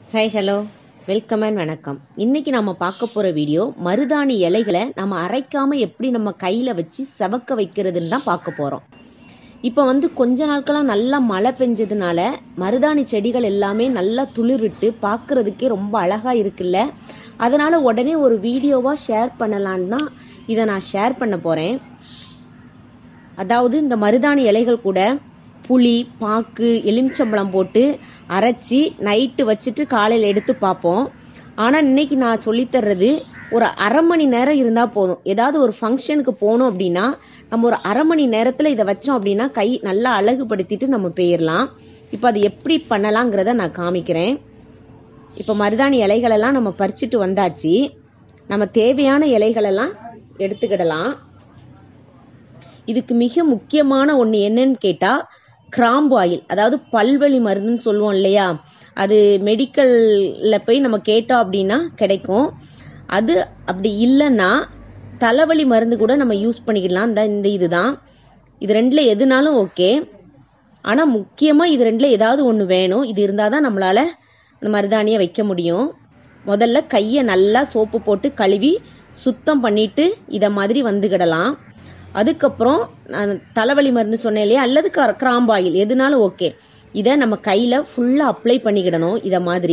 hi hello welcome and வணக்கம் இன்னைக்கு நம்ம பார்க்க போற வீடியோ மருதாணி இலைகளை நம்ம அரைக்காம எப்படி நம்ம கையில வச்சு செவக்க வைக்கிறதுன்னு தான் பார்க்க போறோம் இப்போ வந்து கொஞ்ச நாட்களா நல்லா மழை பெஞ்சதுனால மருதாணி செடிகள் எல்லாமே நல்லா துளிர்விட்டு பார்க்கறதுக்கே ரொம்ப அழகா இருக்குல்ல அதனால உடனே ஒரு வீடியோவா ஷேர் பண்ணலான்னு தான் இதை நான் ஷேர் பண்ண போறேன் அதாவது இந்த மருதாணி இலைகள் கூட புளி பாக்கு எலுமிச்சம்பழம் போட்டு அரைச்சி நைட்டு வச்சுட்டு காலையில் எடுத்து பார்ப்போம் ஆனால் இன்னைக்கு நான் சொல்லித்தர்றது ஒரு அரை மணி நேரம் இருந்தால் போதும் ஏதாவது ஒரு ஃபங்க்ஷனுக்கு போனோம் அப்படின்னா நம்ம ஒரு அரை மணி நேரத்தில் இதை வச்சோம் அப்படின்னா கை நல்லா அழகுபடுத்திட்டு நம்ம போயிடலாம் இப்போ அது எப்படி பண்ணலாங்கிறத நான் காமிக்கிறேன் இப்போ மருதாணி இலைகளெல்லாம் நம்ம பறிச்சுட்டு வந்தாச்சு நம்ம தேவையான இலைகளெல்லாம் எடுத்துக்கிடலாம் இதுக்கு மிக முக்கியமான ஒன்று என்னன்னு கேட்டால் கிராம்பு ஆயில் அதாவது பல்வலி மருந்துன்னு சொல்லுவோம் இல்லையா அது மெடிக்கலில் போய் நம்ம கேட்டோம் அப்படின்னா கிடைக்கும் அது அப்படி இல்லைன்னா தலைவலி மருந்து கூட நம்ம யூஸ் பண்ணிக்கலாம் இந்த இந்த இதுதான் இது ரெண்டில் எதுனாலும் ஓகே ஆனால் முக்கியமாக இது ரெண்டில் ஏதாவது ஒன்று வேணும் இது இருந்தால் தான் நம்மளால் அந்த மருதாணியை வைக்க முடியும் முதல்ல கையை நல்லா சோப்பு போட்டு கழுவி சுத்தம் பண்ணிட்டு இதை மாதிரி வந்துக்கிடலாம் அதுக்கப்புறம் நான் தலைவலி மருந்து சொன்னேன் இல்லையா அல்லது க- கிராம்பு ஆயில் எதுனாலும் ஓகே இதை நம்ம கையில் ஃபுல்லாக அப்ளை பண்ணிக்கிடணும் இதை மாதிரி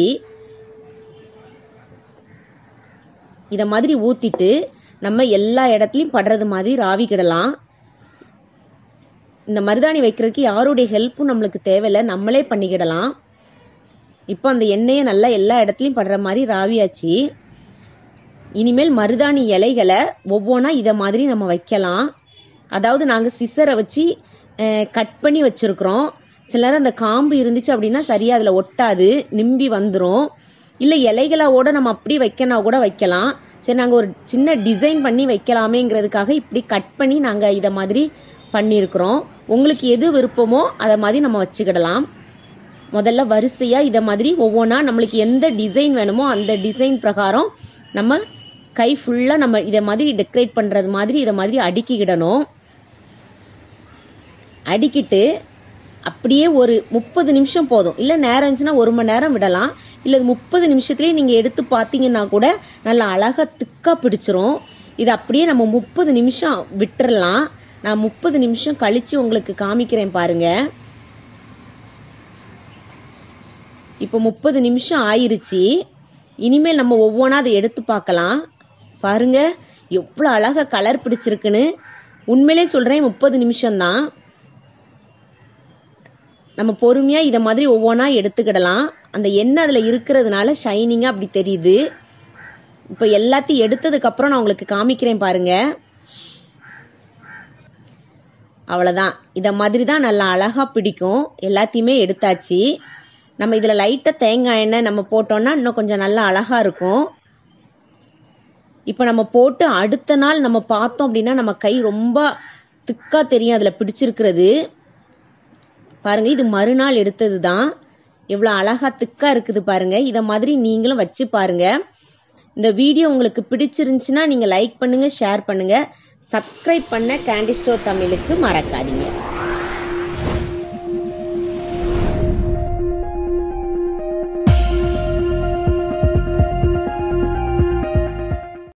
இதை மாதிரி ஊற்றிட்டு நம்ம எல்லா இடத்துலையும் படுறது மாதிரி ராவிக்கிடலாம் இந்த மருதாணி வைக்கிறதுக்கு யாருடைய ஹெல்ப்பும் நம்மளுக்கு தேவையில்லை நம்மளே பண்ணிக்கிடலாம் இப்போ அந்த எண்ணெயை நல்லா எல்லா இடத்துலையும் படுற மாதிரி ராவியாச்சு இனிமேல் மருதாணி இலைகளை ஒவ்வொன்றா இதை மாதிரி நம்ம வைக்கலாம் அதாவது நாங்கள் சிசரை வச்சு கட் பண்ணி வச்சுருக்குறோம் சில நேரம் அந்த காம்பு இருந்துச்சு அப்படின்னா சரியாக அதில் ஒட்டாது நிம்பி வந்துடும் இல்லை இலைகளோட நம்ம அப்படி வைக்கனா கூட வைக்கலாம் சரி நாங்கள் ஒரு சின்ன டிசைன் பண்ணி வைக்கலாமேங்கிறதுக்காக இப்படி கட் பண்ணி நாங்கள் இதை மாதிரி பண்ணியிருக்கிறோம் உங்களுக்கு எது விருப்பமோ அதை மாதிரி நம்ம வச்சுக்கிடலாம் முதல்ல வரிசையாக இதை மாதிரி ஒவ்வொன்றா நம்மளுக்கு எந்த டிசைன் வேணுமோ அந்த டிசைன் பிரகாரம் நம்ம கை ஃபுல்லாக நம்ம இதை மாதிரி டெக்கரேட் பண்ணுறது மாதிரி இதை மாதிரி அடுக்கிக்கிடணும் அடுக்கிட்டு அப்படியே ஒரு முப்பது நிமிஷம் போதும் இல்லை நேரம் இருந்துச்சுன்னா ஒரு மணி நேரம் விடலாம் இல்லை முப்பது நிமிஷத்துலேயே நீங்கள் எடுத்து பார்த்தீங்கன்னா கூட நல்லா அழகாக திக்காக பிடிச்சிரும் இது அப்படியே நம்ம முப்பது நிமிஷம் விட்டுறலாம் நான் முப்பது நிமிஷம் கழித்து உங்களுக்கு காமிக்கிறேன் பாருங்கள் இப்போ முப்பது நிமிஷம் ஆயிருச்சு இனிமேல் நம்ம ஒவ்வொன்றா அதை எடுத்து பார்க்கலாம் பாருங்க எவ்வளோ அழகா கலர் பிடிச்சிருக்குன்னு உண்மையிலே சொல்கிறேன் முப்பது நிமிஷம்தான் நம்ம பொறுமையாக இதை மாதிரி ஒவ்வொன்றா எடுத்துக்கிடலாம் அந்த எண்ணெய் அதில் இருக்கிறதுனால ஷைனிங்காக அப்படி தெரியுது இப்போ எல்லாத்தையும் எடுத்ததுக்கப்புறம் நான் உங்களுக்கு காமிக்கிறேன் பாருங்க அவ்வளோதான் இதை மாதிரி தான் நல்லா அழகாக பிடிக்கும் எல்லாத்தையுமே எடுத்தாச்சு நம்ம இதில் லைட்டாக தேங்காய் எண்ணெய் நம்ம போட்டோம்னா இன்னும் கொஞ்சம் நல்லா அழகாக இருக்கும் இப்போ நம்ம போட்டு அடுத்த நாள் நம்ம பார்த்தோம் அப்படின்னா நம்ம கை ரொம்ப திக்காக தெரியும் அதில் பிடிச்சிருக்கிறது பாருங்க இது மறுநாள் எடுத்தது தான் எவ்வளோ அழகா திக்கா இருக்குது பாருங்க இதை மாதிரி நீங்களும் வச்சு பாருங்க இந்த வீடியோ உங்களுக்கு பிடிச்சிருந்துச்சுன்னா நீங்கள் லைக் பண்ணுங்க ஷேர் பண்ணுங்க சப்ஸ்கிரைப் பண்ண கேண்டி ஸ்டோர் தமிழுக்கு மறக்காதீங்க